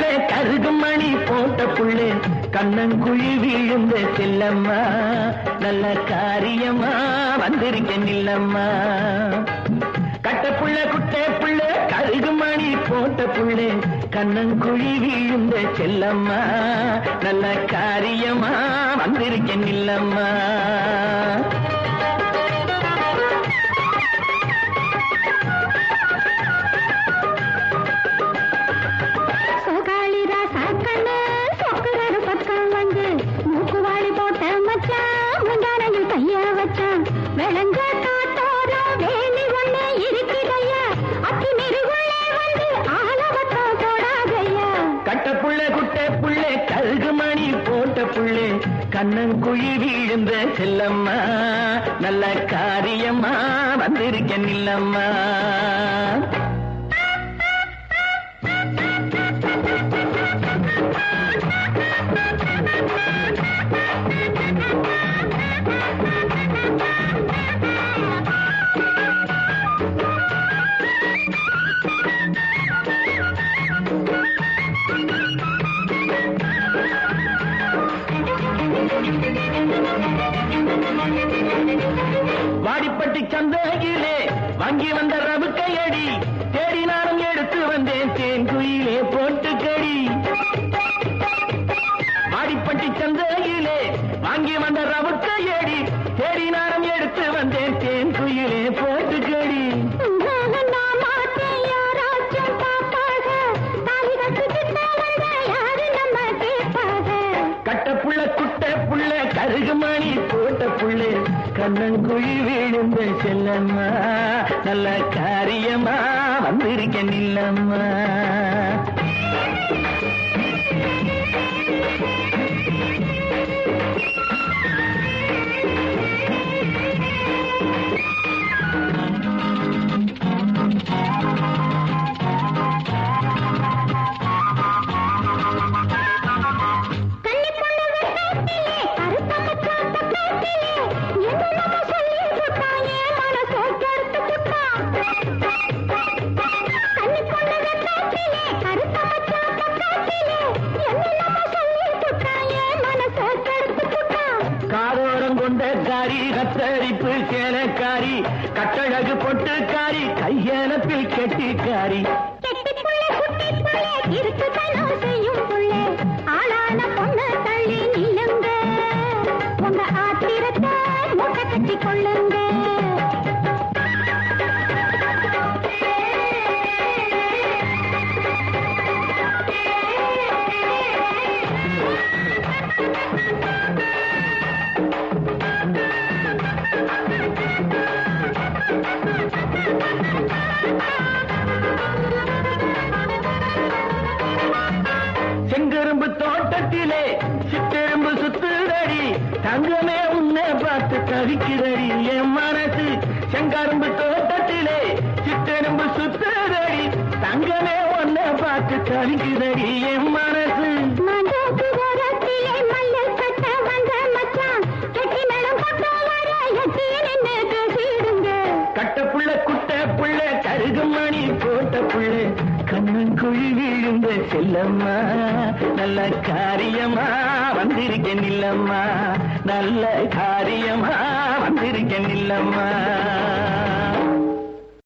புள்ளே கருகும் மணி போட்ட புள்ளே கண்ணங்குழி விழுந்த செல்லம்மா நல்ல காரியமா வந்திருக்க நில்லம்மா கட்ட புள்ள குட்டை புள்ள கருகு மணி போட்ட புள்ளே கண்ணங்குழி விழுந்த செல்லம்மா நல்ல காரியமா வந்திருக்க நில்லம்மா சோகாளிரா சாக்கண்ணு சொக்குறாரு பக்கம் வந்து மூக்குவாளி போட்ட மச்சான் முந்தானையில் கைய வச்சான் விளங்க காட்டோரம் வேலி ஒண்ணு இருக்குதையா அத்தி நெருகுள்ளே வந்து ஆலவட்டம் போடாதையா கட்ட புள்ள குட்டை புள்ளே கருகு மணி போட்ட புள்ளே கண்ணங்குழி விழுந்த செல்லம்மா நல்ல காரியமா வந்திருக்க நில்லம்மா வாடிப்பட்டி சந்தையிலே வாங்கி வந்த ரவுக்கையடி தேடி நானும் எடுத்து வந்தேன் தேன் குயிலே போட்டு கடி வாடிப்பட்டி சந்தையிலே வாங்கி வந்த ரவுக்கையடி தேடி நானும் எடுத்து வந்தேன் தேன் குயிலே போட்டு கடி நான் மாட்டேன் யாராச்சும் பார்ப்பாக தாலி கட்டிக்கிட்ட வந்த யாரு நம்ம கேட்பாக கட்ட புள்ள குட்ட புள்ள கருகு மணி போட்ட புள்ளே கண்ணங்குழி விழுந்த செல்லம்மா நல்ல காரியமா வந்திருக்க நில்லம்மா கன்னி பொண்ணு வெட்டத்திலே கருத்த மச்சான் பக்கத்திலே என்னென்னமோ சொல்லி போட்டான் என் மனசை கெடுத்து போட்டான் கன்னி பொண்ணு வெட்டத்திலே கருத்த மச்சான் பக்கத்திலே என்னென்னமோ சொல்லி போட்டான் என் மனசை கெடுத்து போட்டான் காதோரம் கொண்ட காரி கத்தரிப்பு சேலக்காரி கட்டழகு பொட்டுக்காரி கையலப்பில் கெட்டிக்காரி கெட்டி புள்ள குட்டி புள்ள இருக்குதனம் செய்யும் புள்ள ஆளான பொண்ணு தள்ளி நில்லுங்க உங்க ஆத்திரத்தை மூட்டை கட்டி கொள்ளுங்க செங்கரும்பு தோட்டத்திலே சிற்றெரும்பு சுத்துதடி தங்கமே உன்னை பார்த்து தவிக்கிறடி என் மனசு செங்கரும்பு தோட்டத்திலே சிற்றெரும்பு சுத்துதடி தங்கமே உன்னை பார்த்து தவிக்கிறடி என் மனசு மண்டோக்கு ஓரத்திலே மல்லல் கட்ட வந்த மச்சான் கெட்டி மேளம் போட்டு வர எட்டி நின்னு பேசிடுங்க கட்ட புள்ள குட்ட புள்ள கருகு மணி போட்ட புள்ள கண்ணன் குழி விழுந்த செல்லம்மா நல்ல காரியமா வந்திருக்க நில்லம்மா நல்ல காரியமா வந்திருக்க நில்லம்மா